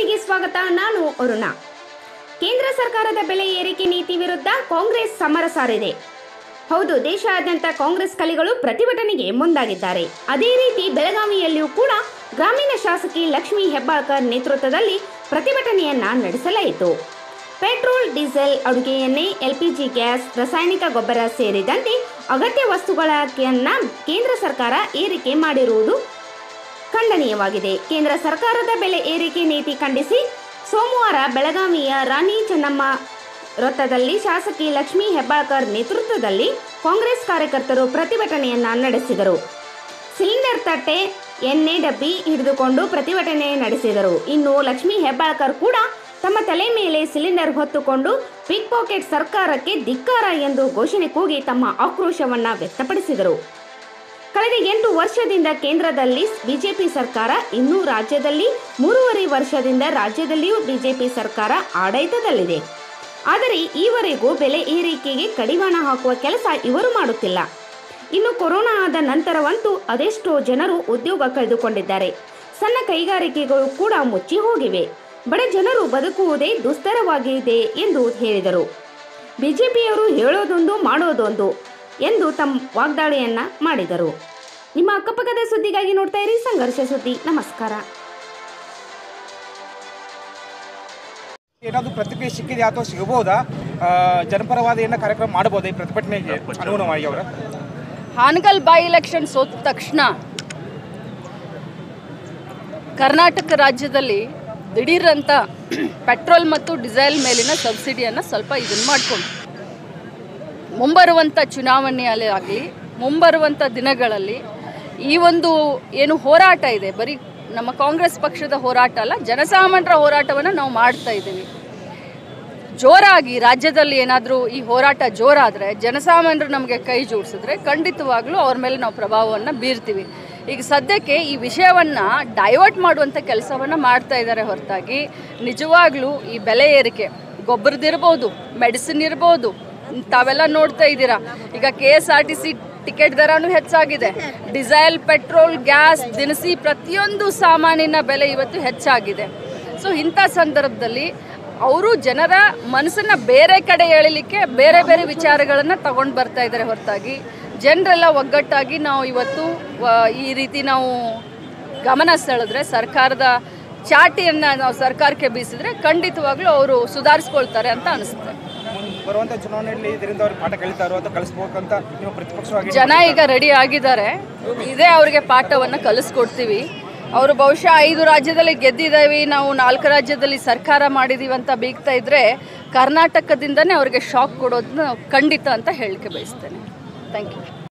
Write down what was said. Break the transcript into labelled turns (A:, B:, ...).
A: ಸುದ್ದಿಗೆ ಸ್ವಾಗತ ನಾನು ಅರುಣ ಕೇಂದ್ರ ಸರ್ಕಾರದ ಬೆಲೆ ಏರಿಕೆ ನೀತಿ ವಿರುದ್ಧ ಕಾಂಗ್ರೆಸ್ ಸಮರ ಸಾರಿದೆ ಹೌದು ದೇಶಾದ್ಯಂತ ಕಾಂಗ್ರೆಸ್ ಕಲಿಗಳು ಪ್ರತಿಭಟನೆಗೆ ಮುಂದಾಗಿದ್ದಾರೆ ಅದೇ ರೀತಿ ಬೆಳಗಾವಿಯಲ್ಲಿಯೂ ಕೂಡ ಗ್ರಾಮೀಣ ಶಾಸಕಿ ಲಕ್ಷ್ಮೀ ಹೆಬ್ಬಾಳ್ಕರ್ ನೇತೃತ್ವದಲ್ಲಿ ಪ್ರತಿಭಟನೆಯನ್ನ ನಡೆಸಲಾಯಿತು ಪೆಟ್ರೋಲ್ ಡೀಸೆಲ್ ಅಡುಗೆ ಎಣ್ಣೆ ಎಲ್ಪಿಜಿ ಗ್ಯಾಸ್ ರಾಸಾಯನಿಕ ಗೊಬ್ಬರ ಸೇರಿದಂತೆ ಅಗತ್ಯ ವಸ್ತುಗಳನ್ನ ಕೇಂದ್ರ ಸರ್ಕಾರ ಏರಿಕೆ ಮಾಡಿರುವುದು ಖಂಡನೀಯವಾಗಿದೆ ಕೇಂದ್ರ ಸರ್ಕಾರದ ಬೆಲೆ ಏರಿಕೆ ನೀತಿ ಖಂಡಿಸಿ ಸೋಮವಾರ ಬೆಳಗಾವಿಯ ರಾಣಿ ಚೆನ್ನಮ್ಮ ವೃತ್ತದಲ್ಲಿ ಶಾಸಕಿ ಲಕ್ಷ್ಮೀ ಹೆಬ್ಬಾಳ್ಕರ್ ನೇತೃತ್ವದಲ್ಲಿ ಕಾಂಗ್ರೆಸ್ ಕಾರ್ಯಕರ್ತರು ಪ್ರತಿಭಟನೆಯನ್ನ ನಡೆಸಿದರು ಸಿಲಿಂಡರ್ ತಟ್ಟೆ ಎಣ್ಣೆ ಡಬ್ಬಿ ಹಿಡಿದುಕೊಂಡು ಪ್ರತಿಭಟನೆ ನಡೆಸಿದರು ಇನ್ನು ಲಕ್ಷ್ಮೀ ಹೆಬ್ಬಾಳ್ಕರ್ ಕೂಡ ತಮ್ಮ ತಲೆ ಮೇಲೆ ಸಿಲಿಂಡರ್ ಹೊತ್ತುಕೊಂಡು ಪಿಕ್ ಪಾಕೆಟ್ ಸರ್ಕಾರಕ್ಕೆ ಧಿಕ್ಕಾರ ಎಂದು ಘೋಷಣೆ ಕೂಗಿ ತಮ್ಮ ಆಕ್ರೋಶವನ್ನ ವ್ಯಕ್ತಪಡಿಸಿದರು ಕಳೆದ ಎಂಟು ವರ್ಷದಿಂದ ಕೇಂದ್ರದಲ್ಲಿ ಬಿಜೆಪಿ ಸರ್ಕಾರ ಇನ್ನೂ ರಾಜ್ಯದಲ್ಲಿ ಮೂರುವರೆ ವರ್ಷದಿಂದ ರಾಜ್ಯದಲ್ಲಿಯೂ ಬಿಜೆಪಿ ಸರ್ಕಾರ ಆಡಳಿತದಲ್ಲಿದೆ ಆದರೆ ಈವರೆಗೂ ಬೆಲೆ ಏರಿಕೆಗೆ ಕಡಿವಾಣ ಹಾಕುವ ಕೆಲಸ ಇವರು ಮಾಡುತ್ತಿಲ್ಲ ಇನ್ನು ಕೊರೋನಾ ಆದ ನಂತರವಂತೂ ಅದೆಷ್ಟೋ ಜನರು ಉದ್ಯೋಗ ಕಳೆದುಕೊಂಡಿದ್ದಾರೆ ಸಣ್ಣ ಕೈಗಾರಿಕೆಗಳು ಕೂಡ ಮುಚ್ಚಿ ಹೋಗಿವೆ ಬಡ ಜನರು ಬದುಕುವುದೇ ದುಸ್ತರವಾಗಿದೆ ಎಂದು ಹೇಳಿದರು ಬಿಜೆಪಿಯವರು ಹೇಳೋದೊಂದು ಮಾಡೋದೊಂದು ಎಂದು ತಮ್ಮ ವಾಗ್ದಾಳಿಯನ್ನ ಮಾಡಿದರು ನಿಮ್ಮ ಅಕ್ಕಪಕ್ಕದ ಸುದ್ದಿಗಾಗಿ ನೋಡ್ತಾ ಇರಿ ಸಂಘರ್ಷ ಸುದ್ದಿ ನಮಸ್ಕಾರ
B: ಏನಾದರೂ ಪ್ರತಿಕ್ರಿಯೆ ಸಿಕ್ಕಿದೆಯಾ ಅಥವಾ ಸಿಗಬಹುದಾ ಆ, ಜನಪರವಾದ ಏನೋ ಕಾರ್ಯಕ್ರಮ ಮಾಡಬಹುದಾ ಈ ಪ್ರತಿಭಟನೆಗೆ ಅನುಗುಣವಾಗಿ ಅವರ
C: ಹಾನಗಲ್ ಬೈ ಎಲೆಕ್ಷನ್ ಸೋತ ತಕ್ಷಣ ಕರ್ನಾಟಕ ರಾಜ್ಯದಲ್ಲಿ ದಿಢೀರಂತ ಪೆಟ್ರೋಲ್ ಮತ್ತು ಡೀಸೆಲ್ ಮೇಲಿನ ಸಬ್ಸಿಡಿಯನ್ನು ಸ್ವಲ್ಪ ಇದನ್ನು ಮಾಡಿಕೊಂಡು ಮುಂಬರುವಂಥ ಚುನಾವಣೆಯಲ್ಲಿ ಆಗಲಿ ಮುಂಬರುವಂಥ ದಿನಗಳಲ್ಲಿ ಈ ಒಂದು ಏನು ಹೋರಾಟ ಇದೆ ಬರೀ ನಮ್ಮ ಕಾಂಗ್ರೆಸ್ ಪಕ್ಷದ ಹೋರಾಟ ಅಲ್ಲ ಜನಸಾಮಾನ್ಯರ ಹೋರಾಟವನ್ನು ನಾವು ಮಾಡ್ತಾ ಇದ್ದೀವಿ ಜೋರಾಗಿ ರಾಜ್ಯದಲ್ಲಿ ಏನಾದರೂ ಈ ಹೋರಾಟ ಜೋರಾದರೆ ಜನಸಾಮಾನ್ಯರು ನಮಗೆ ಕೈ ಜೋಡಿಸಿದ್ರೆ ಖಂಡಿತವಾಗ್ಲೂ ಅವ್ರ ಮೇಲೆ ನಾವು ಪ್ರಭಾವವನ್ನು ಬೀರ್ತೀವಿ ಈಗ ಸದ್ಯಕ್ಕೆ ಈ ವಿಷಯವನ್ನು ಡೈವರ್ಟ್ ಮಾಡುವಂಥ ಕೆಲಸವನ್ನು ಮಾಡ್ತಾ ಇದ್ದಾರೆ ಹೊರತಾಗಿ ನಿಜವಾಗ್ಲೂ ಈ ಬೆಲೆ ಏರಿಕೆ ಗೊಬ್ಬರದಿರ್ಬೋದು ಮೆಡಿಸಿನ್ ಇರ್ಬೋದು ತಾವೆಲ್ಲ ನೋಡ್ತಾ ಇದ್ದೀರಾ ಈಗ K S R T C ticket ದರನೂ ಹೆಚ್ಚಾಗಿದೆ ಡೀಸೆಲ್ ಪೆಟ್ರೋಲ್ ಗ್ಯಾಸ್ ದಿನಸಿ ಪ್ರತಿಯೊಂದು ಸಾಮಾನಿನ ಬೆಲೆ ಇವತ್ತು ಹೆಚ್ಚಾಗಿದೆ ಸೊ ಇಂಥ ಸಂದರ್ಭದಲ್ಲಿ ಅವರು ಜನರ ಮನಸ್ಸನ್ನ ಬೇರೆ ಕಡೆ ಎಳಿಲಿಕ್ಕೆ ಬೇರೆ ಬೇರೆ ವಿಚಾರಗಳನ್ನು ತಗೊಂಡು ಬರ್ತಾ ಇದ್ದಾರೆ ಹೊರತಾಗಿ ಜನರೆಲ್ಲ ಒಗ್ಗಟ್ಟಾಗಿ ನಾವು ಇವತ್ತು ಆ, ಈ ರೀತಿ ನಾವು ಗಮನ ಸೆಳೆದ್ರೆ ಸರ್ಕಾರದ ಚಾಟಿಯನ್ನು ನಾವು ಸರ್ಕಾರಕ್ಕೆ ಬೀಸಿದ್ರೆ ಖಂಡಿತವಾಗ್ಲೂ ಅವರು ಸುಧಾರಿಸ್ಕೊಳ್ತಾರೆ ಅಂತ ಅನಿಸುತ್ತೆ
B: ಮುಂದೆ ಬರುವಂಥ ಚುನಾವಣೆಯಲ್ಲಿ ಇದರಿಂದ ಅವ್ರಿಗೆ ಪಾಠ ಕಲಿತಾರೋ ಅಥವಾ ಕಲಿಸ್ಬೇಕಂತ ನೀವು ಪ್ರತಿಪಕ್ಷವಾಗಿ
C: ಜನ ಈಗ ರೆಡಿ ಆಗಿದ್ದಾರೆ ಇದೇ ಅವರಿಗೆ ಪಾಠವನ್ನು ಕಲಿಸ್ಕೊಡ್ತೀವಿ ಅವರು ಬಹುಶಃ ಐದು ರಾಜ್ಯದಲ್ಲಿ ಗೆದ್ದಿದ್ದೀವಿ ನಾವು ನಾಲ್ಕು ರಾಜ್ಯದಲ್ಲಿ ಸರ್ಕಾರ ಮಾಡಿದೀವಿ ಅಂತ ಬೀಗ್ತಾ ಇದ್ರೆ ಕರ್ನಾಟಕದಿಂದನೇ ಅವರಿಗೆ ಶಾಕ್ ಕೊಡೋದನ್ನ ಖಂಡಿತ ಅಂತ ಹೇಳಲಿಕ್ಕೆ ಬಯಸ್ತೇನೆ ಥ್ಯಾಂಕ್ ಯು